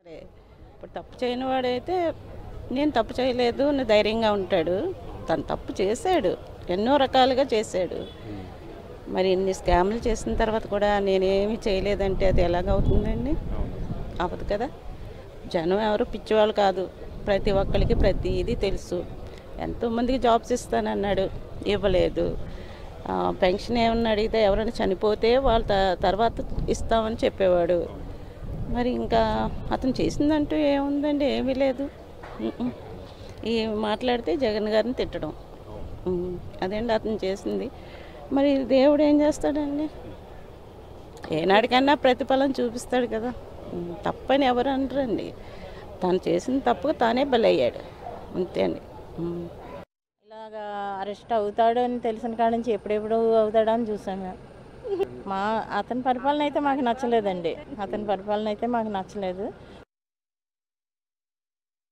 ఇప్పుడు తప్పు చేయని వాడైతే నేను తప్పు చేయలేదు అని ధైర్యంగా ఉంటాడు తను తప్పు చేశాడు ఎన్నో రకాలుగా చేశాడు మరి ఇన్ని స్కామ్లు చేసిన తర్వాత కూడా నేనేమి చేయలేదంటే అది ఎలాగవుతుందండి అవ్వదు కదా జనం ఎవరు పిచ్చివాళ్ళు కాదు ప్రతి ఒక్కరికి ప్రతిదీ తెలుసు ఎంతోమందికి జాబ్స్ ఇస్తానన్నాడు ఇవ్వలేదు ఆ, పెన్షన్ ఏమన్నా అడిగితే ఎవరైనా చనిపోతే వాళ్ళ త- తర్వాత ఇస్తామని చెప్పేవాడు మరి ఇంకా అతను చేసిందంటూ ఏముందండి ఏమీ లేదు ఉమ్మ్. ఈ మాట్లాడితే జగన్ గారిని తిట్టడం ఉమ్, అదేండి అతను చేసింది మరి దేవుడు ఏం చేస్తాడండి ఏనాడికన్నా ప్రతిఫలం చూపిస్తాడు కదా ఉమ్, తప్పని ఎవరు అనరండి తను చేసిన తప్పుకు తానే బలయ్యాడు అంతే అండి ఉమ్. ఇలాగా అరెస్ట్ అవుతాడు అని తెలిసిన కాడ నుంచి ఎప్పుడెప్పుడు అవుతాడా అని చూసాం మేము మా అతని పరిపాలన అయితే మాకు నచ్చలేదండి అతని పరిపాలన అయితే మాకు నచ్చలేదు